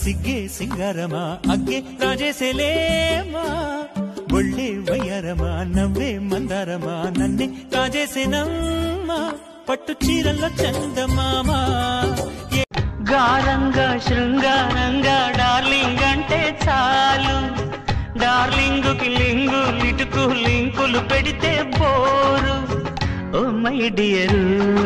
సిగ్గే సింగారమా అగ్గే రాజేసేలేమా ఒళ్ళే వయ్యారమా నవ్వే మందారమా నన్నే కాజేసేనమ్మా పట్టు చీరల్లో చందమామా ఏ గారంగా శృంగారంగా డార్లింగ్ అంటే చాలు డార్లింగ్ కి లింగు లిటుకు లింకులు పెడితే బోరు ఓ మై డియరు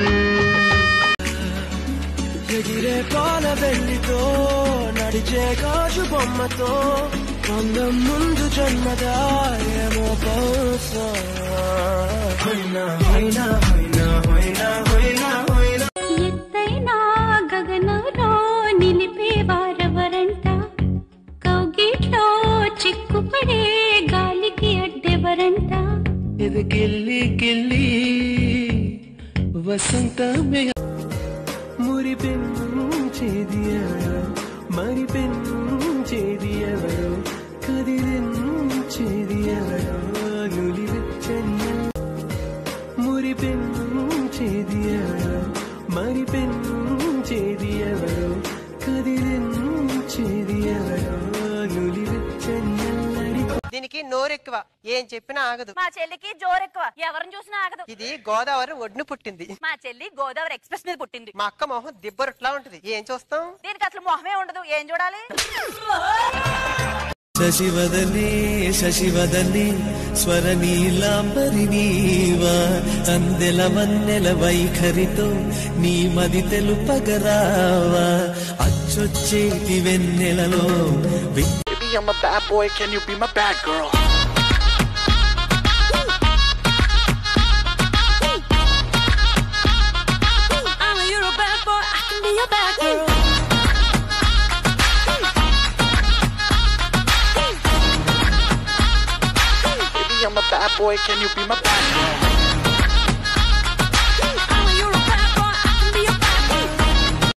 ఎగిరే పాల వెండితో నడిచే గాజు బొమ్మతో అందం ముందు జన్మదా ఏమో బహుశా హైనా హైనా హైనా హైనా హైనా హైనా ఎత్తైనా గగనంలో నిలిపేవారెవరంట కౌగిట్లో చిక్కుపడే గాలికి అడ్డెవరంట ఇది గిల్లి గిల్లి వసంతమే మురిపెంచేది ఎవరో మరిపెంచేది ఎవరో కదిలించేది ఎవరో నులివెచ్చని మురిపెంచేది ఎవరో మరిపెంచేది ఎవరో కదిలించేది ఎవరో నులివెచ్చని అల్లరి దీనికి నోరెక్కువ ఏం చెప్పినా ఆగదు మా చెల్లికి జోరెక్కువ ఎవరిని చూసినా ఆగదు ఇది గోదావరి ఒడ్డున పుట్టింది మా చెల్లి గోదావరి ఎక్స్ప్రెస్ మీద పుట్టింది మా అక్క మొహం దిబ్బరొట్లా ఉంటది ఏం చూస్తాం దీనికి అసలు మొహమే ఉండదు ఏం చూడాలి శశివదనే శశివదనే స్వరనీలాంబరి నీవా అందెల మన్నెల వైఖరితో నీ మది తెలుపగరావా అచ్చొచ్చేటి వెన్నెలలో వి- Baby, I'm a bad boy. Can you be my bad girl? Baby, I'm a bad boy. Can you be my bad girl?